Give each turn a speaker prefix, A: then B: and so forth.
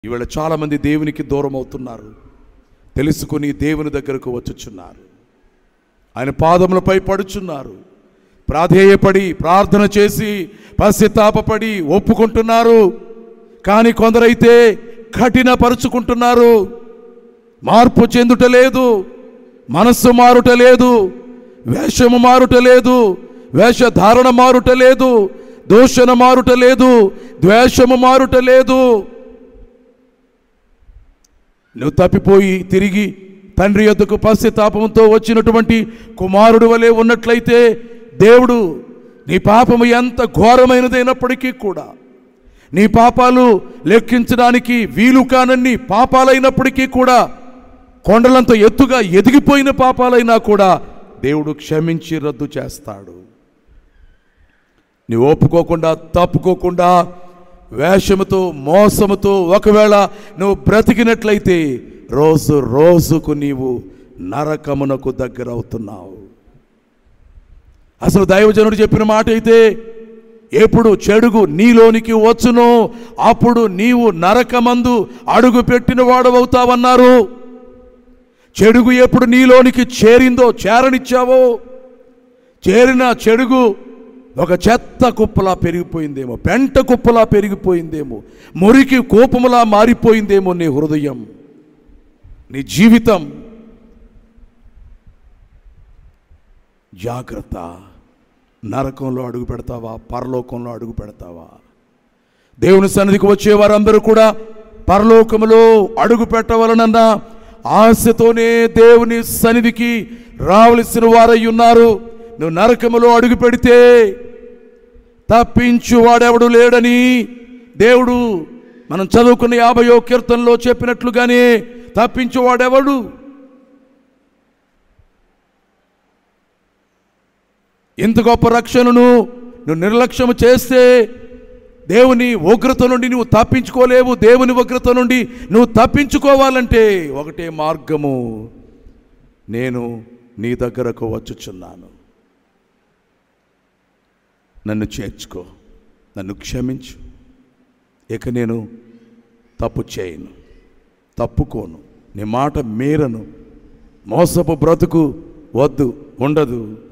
A: ఇవాళ చాలామంది దేవునికి దూరం అవుతున్నారు తెలుసుకుని దేవుని దగ్గరకు వచ్చుచున్నారు ఆయన పాదములపై పడుచున్నారు ప్రాధేయపడి ప్రార్థన చేసి పశ్చాత్తాపపడి ఒప్పుకుంటున్నారు కానీ కొందరైతే కఠినపరుచుకుంటున్నారు మార్పు చెందుట లేదు మనస్సు మారుట లేదు వేషము మారుట లేదు వేషధారణ మారుట లేదు దూషణ మారుట లేదు ద్వేషము మారుట లేదు నువ్వు తప్పిపోయి తిరిగి తండ్రి యొద్దకు పశ్చాత్తాపంతో వచ్చినటువంటి కుమారుడు వలె ఉన్నట్లయితే దేవుడు నీ పాపము ఎంత ఘోరమైనదైనప్పటికీ కూడా నీ పాపాలు లెక్కించడానికి వీలు కానన్ని పాపాలైనప్పటికీ కూడా కొండలంత ఎత్తుగా ఎదిగిపోయిన పాపాలైనా కూడా దేవుడు క్షమించి రద్దు చేస్తాడు నీవు ఒప్పుకోకుండా తప్పుకోకుండా వేషముతో మోసముతో ఒకవేళ నువ్వు బ్రతికినట్లయితే రోజు రోజుకు నీవు నరకమునకు దగ్గరవుతున్నావు అసలు దైవజనుడు చెప్పిన మాట అయితే ఎప్పుడు చెడుగు నీలోనికి వచ్చునో అప్పుడు నీవు నరకమందు అడుగు పెట్టిన వాడవవుతావన్నారు చెడుగు ఎప్పుడు నీలోనికి చేరిందో చేరనిచ్చావో చేరిన చెడుగు ఒక చెత్త కుప్పలా పెరిగిపోయిందేమో పెంట కుప్పలా పెరిగిపోయిందేమో మురికి కోపములా మారిపోయిందేమో నీ హృదయం నీ జీవితం జాగ్రత్త నరకంలో అడుగు పెడతావా పరలోకంలో అడుగు పెడతావా దేవుని సన్నిధికి వచ్చే వారందరూ కూడా పరలోకములో అడుగు పెట్టవలనన్న ఆశతోనే దేవుని సన్నిధికి రావలసిన వారై ఉన్నారు నువ్వు నరకములో అడుగు పెడితే తప్పించు వాడెవడు లేడని దేవుడు మనం చదువుకున్న యాభయో కీర్తనలో చెప్పినట్లుగానే తప్పించు వాడెవడు ఇంత గొప్ప రక్షణను నువ్వు నిర్లక్ష్యము చేస్తే దేవుని ఉగ్రత నుండి నువ్వు తప్పించుకోలేవు దేవుని ఉగ్రత నుండి నువ్వు తప్పించుకోవాలంటే ఒకటే మార్గము నేను నీ దగ్గరకు వచ్చుచున్నాను నన్ను చేర్చుకో నన్ను క్షమించు ఇక నేను తప్పు చేయను తప్పుకోను నీ మాట మీరను మోసపు బ్రతుకు వద్దు ఉండదు